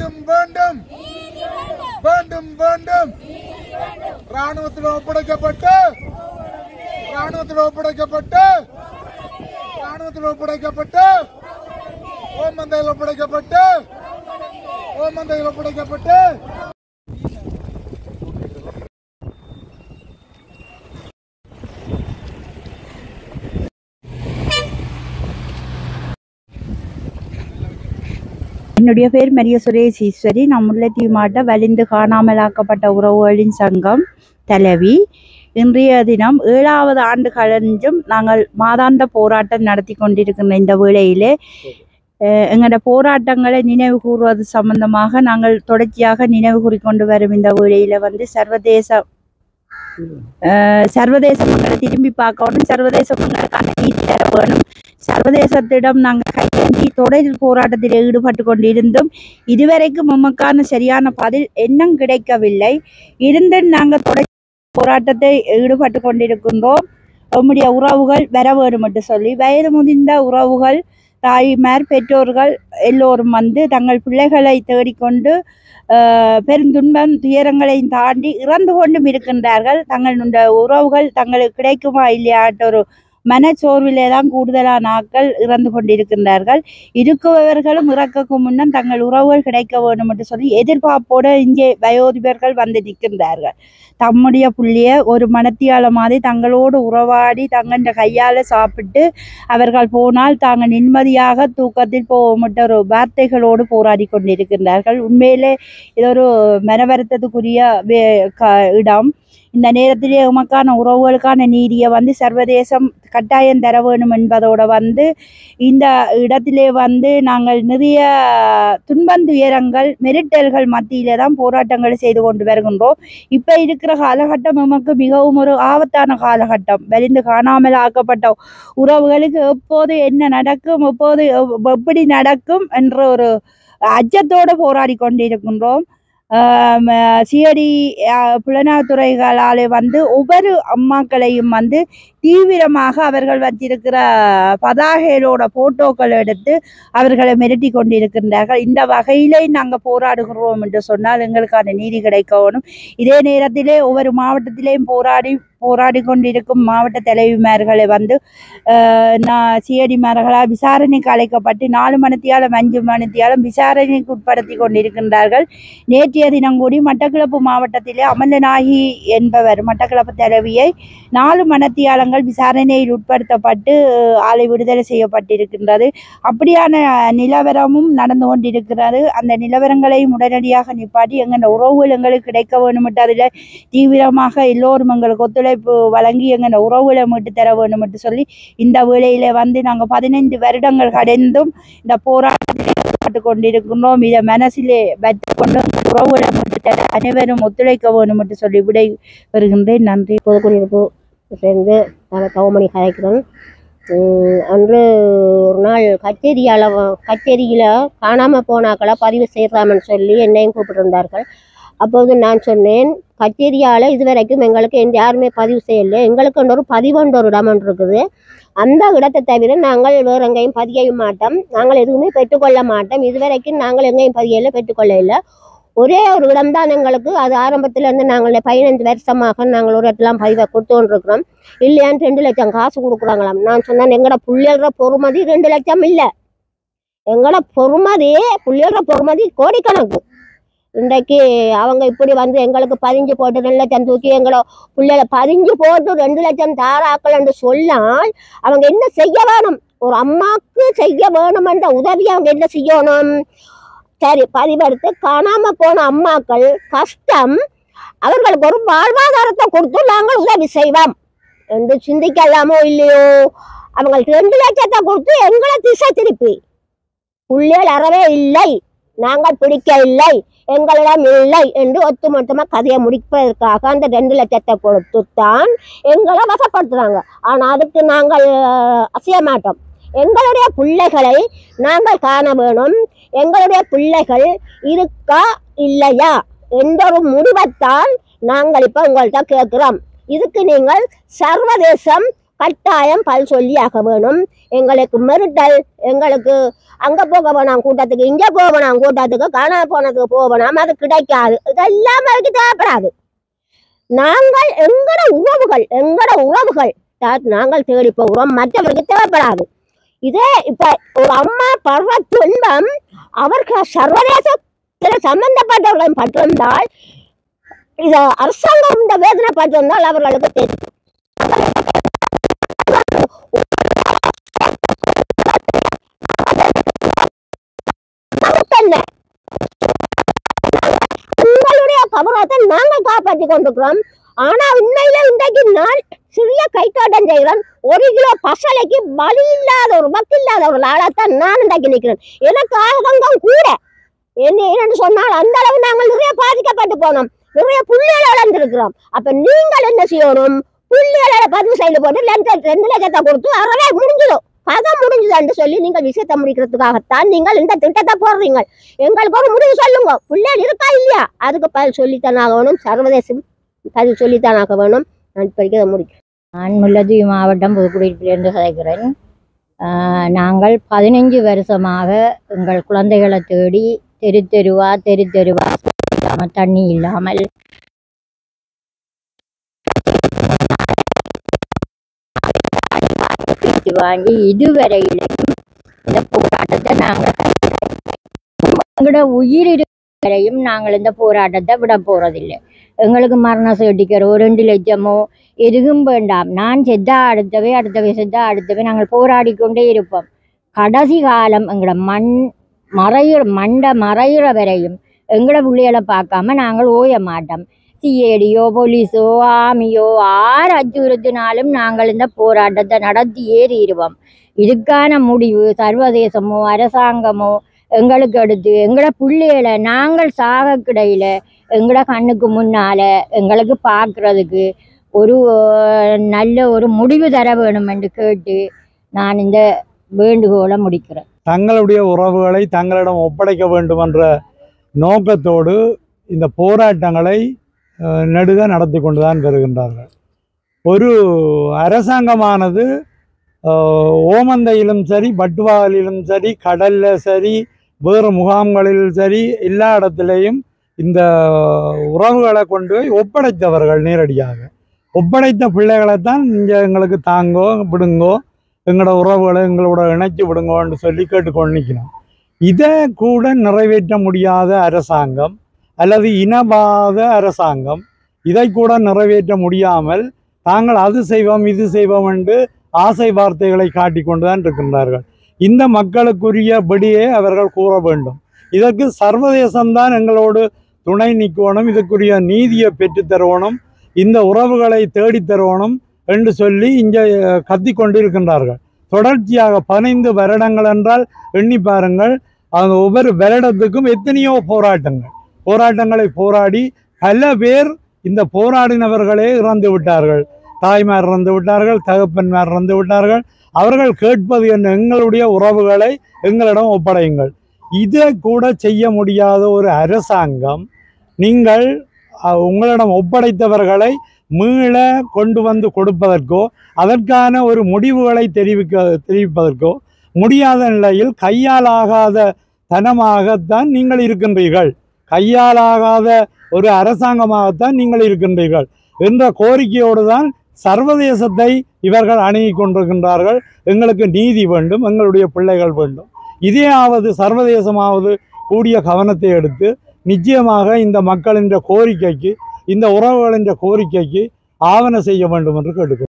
வேண்டும் வேண்டும் வேண்டும் வேண்டும் ராணுவத்தில் ஒப்படைக்கப்பட்டு ராணுவத்தில் ஒப்படைக்கப்பட்டு ராணுவத்தில் ஒப்படைக்கப்பட்டு ஓமந்தையில் ஒப்படைக்கப்பட்டு ஓமந்தையில் ஒப்படைக்கப்பட்டு என்னுடைய பேர் மரிய சுரேஷ் ஈஸ்வரி நான் முல்லைத்தீவு மாவட்ட வலிந்து காணாமலாக்கப்பட்ட உறவுகளின் சங்கம் தலைவி இன்றைய தினம் ஏழாவது ஆண்டு கழிஞ்சும் நாங்கள் மாதாந்த போராட்டம் நடத்தி கொண்டிருக்கின்ற இந்த வேளையிலே அஹ், எங்களோட போராட்டங்களை நினைவு கூறுவது சம்பந்தமாக நாங்கள் தொடர்ச்சியாக நினைவு கூறிக்கொண்டு வரும் இந்த வேளையில வந்து சர்வதேச அஹ், சர்வதேச மக்களை திரும்பி பார்க்கணும் சர்வதேச மக்களுக்கான நீதி தர வேணும் சர்வதேசத்திடம் நாங்கள் கையேந்தி தொடர் போராட்டத்தில் ஈடுபட்டு கொண்டிருந்தும் இதுவரைக்கும் உமக்கான சரியான பதில் இன்னும் கிடைக்கவில்லை இருந்தும் நாங்கள் தொடர் போராட்டத்தை ஈடுபட்டு கொண்டிருக்கின்றோம் நம்முடைய உறவுகள் வர வேண்டும் என்று சொல்லி வயது முதிர்ந்த உறவுகள் தாய்மார் பெற்றோர்கள் எல்லோரும் வந்து தங்கள் பிள்ளைகளை தேடிக்கொண்டு ஆஹ், பெருந்துன்பம் துயரங்களையும் தாண்டி இறந்து கொண்டும் இருக்கின்றார்கள் தங்களுடைய உறவுகள் தங்களுக்கு கிடைக்குமா இல்லையாட்ட ஒரு மனச்சோர்விலே தான் கூடுதலான ஆட்கள் இறந்து கொண்டிருக்கின்றார்கள் இருக்குபவர்களும் இறக்கக்கு முன்னம் தங்கள் உறவுகள் கிடைக்க வேண்டும் என்று சொல்லி எதிர்பார்ப்போடு இங்கே வயோதிபர்கள் வந்து நிற்கின்றார்கள் தம்முடைய புள்ளிய ஒரு மனத்தியால மாதிரி தங்களோடு உறவாடி தங்கண்ட கையால் சாப்பிட்டு அவர்கள் போனால் தாங்கள் நிம்மதியாக தூக்கத்தில் போகமிட்ட ஒரு வார்த்தைகளோடு போராடி கொண்டிருக்கின்றார்கள் உண்மையிலே இது ஒரு மனவருத்தத்துக்குரிய வே- க- இடம் இந்த நேரத்திலே உமக்கான உறவுகளுக்கான நீதியை வந்து சர்வதேசம் கட்டாயம் தர வேணும் என்பதோட வந்து இந்த இடத்திலே வந்து நாங்கள் நிறைய துன்பந்துயரங்கள் மிரட்டல்கள் மத்தியிலே தான் போராட்டங்களை செய்து கொண்டு வருகின்றோம் இப்போ இருக்கிற காலகட்டம் நமக்கு மிகவும் ஒரு ஆபத்தான காலகட்டம் வலிந்து காணாமல் ஆக்கப்பட்ட உறவுகளுக்கு எப்போது என்ன நடக்கும் எப்போது எவ்- எப்படி நடக்கும் என்ற ஒரு அச்சத்தோடு போராடி கொண்டிருக்கின்றோம் ஆம், சிஐடி புலனாத்துறைகளாலே வந்து ஒவ்வொரு அம்மாக்களையும் வந்து தீவிரமாக அவர்கள் வச்சிருக்கிற பதாகைகளோட போட்டோக்கள் எடுத்து அவர்களை மிரட்டி கொண்டிருக்கின்றார்கள் இந்த வகையிலே நாங்கள் போராடுகிறோம் என்று சொன்னால் எங்களுக்கான நீதி கிடைக்கணும் இதே நேரத்திலே ஒவ்வொரு மாவட்டத்திலேயும் போராடி போராடி கொண்டிருக்கும் மாவட்ட தலைவிமார்களை வந்து அஹ், நான் சிஐடிமார்களால் விசாரணைக்கு அழைக்கப்பட்டு நாலு மணித்தியாலும் அஞ்சு மணித்தியாலும் விசாரணைக்கு உட்படுத்தி கொண்டிருக்கின்றார்கள் நேற்றைய தினம் கூடி மட்டக்களப்பு மாவட்டத்திலே அமலநாயகி என்பவர் மட்டக்களப்பு தலைவியை நாலு மணத்தியாலங்கள் விசாரணையில் உட்படுத்தப்பட்டு அஹ், ஆளை விடுதலை செய்யப்பட்டிருக்கின்றது அப்படியான நிலவரமும் நடந்து கொண்டிருக்கிறது அந்த நிலவரங்களையும் உடனடியாக நிப்பாட்டி எங்கள் உறவுகள் எங்களுக்கு கிடைக்க வேணுமிட்டு அதில் தீவிரமாக எல்லோரும் எங்களுக்கு ஒத்துழைப்பு வழங்கி எங்கள் உறவுகளை மீட்டு தர வேண்டும் என்று சொல்லி இந்த வேளையில வந்து நாங்கள் பதினைந்து வருடங்கள் கடந்தும் இந்த போராட்டத்தில் ஈடுபட்டு கொண்டிருக்கின்றோம் இதை மனசிலே வைத்துக்கொண்டு எங்கள் உறவுகளை மீட்டு தர அனைவரும் ஒத்துழைக்க வேண்டும் என்று சொல்லி விடை வருகின்றேன் நன்றி பொதுக்குடியிருப்பு சேர்ந்து நாங்கள் தவமணி கதைக்கிறோம் உம், அன்று ஒரு நாள் கச்சேரியால் கச்சேரியில் காணாமல் போனாக்களை பதிவு செய்யலாம்னு சொல்லி என்னையும் கூப்பிட்டிருந்தார்கள் அப்போது நான் சொன்னேன் கச்சேரியால் இதுவரைக்கும் எங்களுக்கு எந்த யாருமே பதிவு செய்யலை எங்களுக்கு ஒரு பதிவொன்று ஒரு இடம் ஒன்று இருக்குது அந்த இடத்தை தவிர நாங்கள் வேறு எங்கேயும் பதியவும் மாட்டோம் நாங்கள் எதுவுமே பெற்றுக்கொள்ள மாட்டோம் இதுவரைக்கும் நாங்கள் எங்கேயும் பதியல பெற்றுக்கொள்ள இல்லை ஒரே ஒரு இடம் தான் எங்களுக்கு அது ஆரம்பத்துல இருந்து நாங்கள் பதினஞ்சு வருஷமாக நாங்கள் ஒரு இடத்துல பதிவை கொடுத்துட்டு இருக்கிறோம் இல்லையான்னு ரெண்டு லட்சம் காசு கொடுக்குறாங்களாம் நான் சொன்னேன் எங்கட புள்ளியல்ற பொறுமதி ரெண்டு லட்சம் இல்லை எங்கட பொறுமதி புள்ளியல்ற பொறுமதி கோடிக்கணக்கு இன்றைக்கு அவங்க இப்படி வந்து எங்களுக்கு பதிஞ்சு போட்டு ரெண்டு லட்சம் தூக்கி எங்களை பிள்ளைகளை பதிஞ்சு போட்டு ரெண்டு லட்சம் தாராக்கள் என்று சொன்னால் அவங்க என்ன செய்ய வேணும் ஒரு அம்மாவுக்கு செய்ய வேணும் என்ற உதவி அவங்க என்ன செய்யணும் சரி பதிவெடுத்து காணாம போன அம்மாக்கள் கஷ்டம் அவர்களுக்கு ஒரு வாழ்வாதாரத்தை கொடுத்து நாங்கள் உதவி செய்வோம் என்று சிந்திக்கலாமோ இல்லையோ அவங்களுக்கு ரெண்டு லட்சத்தை கொடுத்து எங்களை திசை திருப்பி புள்ளியல் அறவே இல்லை நாங்கள் பிடிக்க இல்லை எங்களிடம் இல்லை என்று ஒட்டுமொத்தமாக கதையை முடிப்பதற்காக அந்த ரெண்டு லட்சத்தை கொடுத்து தான் எங்களை வசப்படுத்துறாங்க ஆனால் அதுக்கு நாங்கள் அஹ், அசைய மாட்டோம் எங்களுடைய பிள்ளைகளை நாங்கள் காண வேணும் எங்களுடைய பிள்ளைகள் இருக்கா இல்லையா என்ற ஒரு முடிவைத்தான் நாங்கள் இப்போ உங்கள்கிட்ட கேட்குறோம் இதுக்கு நீங்கள் சர்வதேசம் கட்டாயம் பல் சொல்லி ஆக வேணும் எங்களுக்கு மிரட்டல் எங்களுக்கு அங்க போக வேணாம் கூட்டத்துக்கு இங்க போக வேணாம் கூட்டத்துக்கு காணாம போனதுக்கு போக வேணாம் அது கிடைக்காது இதெல்லாம் அதுக்கு தேவைப்படாது நாங்கள் எங்கட உறவுகள் எங்கட உறவுகள் தான் நாங்கள் தேடி போகிறோம் மற்றவருக்கு தேவைப்படாது இதே இப்ப ஒரு அம்மா படுற துன்பம் அவர்கள் சர்வதேசத்தில் சம்பந்தப்பட்டவர்களை பட்டிருந்தால் இது அரசாங்கம் இந்த வேதனை பட்டிருந்தால் அவர்களுக்கு தெரியும் நமக்கு என்ன? உங்களுடைய கௌரவத்தை நாங்கள் காப்பாற்றி கொண்டிருக்கிறோம் ஆனா உண்மையில இன்றைக்கு நான் சிறிய கைத்தோட்டம் செய்கிறேன் ஒரு கிலோ பசலைக்கு வலி இல்லாத ஒரு வக்கு இல்லாத ஒரு ஆளாத்தான் நான் இன்றைக்கு நிற்கிறேன் எனக்கு ஆதங்கம் கூட என்ன என்னன்னு சொன்னால் அந்த அளவு நாங்கள் நிறைய பாதிக்கப்பட்டு போனோம் நிறைய புள்ளிகளை இழந்திருக்கிறோம் அப்ப நீங்கள் என்ன செய்யணும் புள்ளிகளை பதிவு செய்து போட்டு ரெண்டு ரெண்டு லட்சத்தை கொடுத்து அறவே முடிஞ்சிடும் கதை முடிஞ்சுதான்னு சொல்லி நீங்கள் விஷயத்தை முடிக்கிறதுக்காகத்தான் நீங்கள் இந்த திட்டத்தை போடுறீங்க எங்களுக்கு ஒரு முடிவு சொல்லுங்க பிள்ளைகள் இருக்கா இல்லையா அதுக்கு பதில் சொல்லித்தான் ஆகணும் சர்வதேசம் பதில் சொல்லித்தான் ஆக வேணும் நான் இப்போதைக்கு அதை முடிக்கிறேன் நான் முல்லத்தீவு மாவட்டம் புதுக்குடியிலிருந்து கதைக்கிறேன் ஆஹ் நாங்கள் பதினஞ்சு வருஷமாக எங்கள் குழந்தைகளை தேடி தெரு தெருவா தெரு தெருவா இல்லாமல் தண்ணி இல்லாமல் பேச்சு வாங்கி இதுவரையிலையும் இந்த போராட்டத்தை நாங்கள் எங்களோட உயிர் இருக்கும் வரையும் நாங்கள் இந்த போராட்டத்தை விட போறதில்லை எங்களுக்கு மரண சர்டிஃபிகேட் ஒரு ரெண்டு லட்சமோ எதுவும் வேண்டாம் நான் செத்தா அடுத்தவே அடுத்தவே செத்தா அடுத்தவே நாங்கள் போராடி கொண்டே இருப்போம் கடைசி காலம் எங்களோட மண் மறையிற மண்டை மறையிற வரையும் எங்களோட பிள்ளைகளை பார்க்காம நாங்கள் ஓய மாட்டோம் சிஏடியோ போலீஸோ ஆமியோ ஆறு அச்சுறுத்தினாலும் நாங்கள் இந்த போராட்டத்தை நடத்தியே தீருவோம் இதுக்கான முடிவு சர்வதேசமோ அரசாங்கமோ எங்களுக்கு அடுத்து எங்களோட பிள்ளைகளை நாங்கள் சாகக்கிடையில எங்களோட கண்ணுக்கு முன்னால எங்களுக்கு பார்க்கறதுக்கு ஒரு அஹ், நல்ல ஒரு முடிவு தர வேணும் என்று கேட்டு நான் இந்த வேண்டுகோளை முடிக்கிறேன் தங்களுடைய உறவுகளை தங்களிடம் ஒப்படைக்க வேண்டும் என்ற நோக்கத்தோடு இந்த போராட்டங்களை அஹ், நெடுக நடத்தி கொண்டுதான் வருகின்றார்கள் ஒரு அரசாங்கமானது அஹ், ஓமந்தையிலும் சரி பட்டுவாலிலும் சரி கடல்ல சரி வேறு முகாம்களில் சரி எல்லா இடத்திலையும் இந்த உறவுகளை கொண்டு போய் ஒப்படைத்தவர்கள் நேரடியாக ஒப்படைத்த பிள்ளைகளைத்தான் இங்கே எங்களுக்கு தாங்கோ விடுங்கோ எங்களோட உறவுகளை எங்களோட இணைச்சி விடுங்கோன்னு சொல்லி கேட்டுக்கொண்டு நிற்கணும் இதை கூட நிறைவேற்ற முடியாத அரசாங்கம் அல்லது இனவாத அரசாங்கம் இதை கூட நிறைவேற்ற முடியாமல் தாங்கள் அது செய்வோம் இது செய்வோம் என்று ஆசை வார்த்தைகளை காட்டிக்கொண்டு தான் இருக்கின்றார்கள் இந்த மக்களுக்குரிய படியே அவர்கள் கூற வேண்டும் இதற்கு சர்வதேசம்தான் எங்களோடு துணை நிற்கணும் இதுக்குரிய நீதியை பெற்றுத் தருவணும் இந்த உறவுகளை தேடித் தருவணும் என்று சொல்லி இங்கே கத்தி கொண்டிருக்கின்றார்கள் தொடர்ச்சியாக பதினைந்து வருடங்கள் என்றால் எண்ணி பாருங்கள் அந்த ஒவ்வொரு வருடத்துக்கும் எத்தனையோ போராட்டங்கள் போராட்டங்களை போராடி பல பேர் இந்த போராடினவர்களே இறந்து விட்டார்கள் தாய்மார் இறந்து விட்டார்கள் தகப்பன்மார் இறந்து விட்டார்கள் அவர்கள் கேட்பது என்ன எங்களுடைய உறவுகளை எங்களிடம் ஒப்படையுங்கள் இதை கூட செய்ய முடியாத ஒரு அரசாங்கம் நீங்கள் அஹ், உங்களிடம் ஒப்படைத்தவர்களை மீள கொண்டு வந்து கொடுப்பதற்கோ அதற்கான ஒரு முடிவுகளை தெரிவிக்க தெரிவிப்பதற்கோ முடியாத நிலையில் கையாலாகாத தனமாகத்தான் நீங்கள் இருக்கின்றீர்கள் கையாலாகாத ஒரு அரசாங்கமாகத்தான் நீங்கள் இருக்கின்றீர்கள் என்ற கோரிக்கையோடு தான் சர்வதேசத்தை இவர்கள் அணுகி கொண்டிருக்கின்றார்கள் எங்களுக்கு நீதி வேண்டும் எங்களுடைய பிள்ளைகள் வேண்டும் இதையாவது சர்வதேசமாவது கூடிய கவனத்தை எடுத்து நிச்சயமாக இந்த மக்களின் கோரிக்கைக்கு இந்த உறவுகளின் கோரிக்கைக்கு ஆவண செய்ய வேண்டும் என்று கேட்டுக்கொள்கிறேன்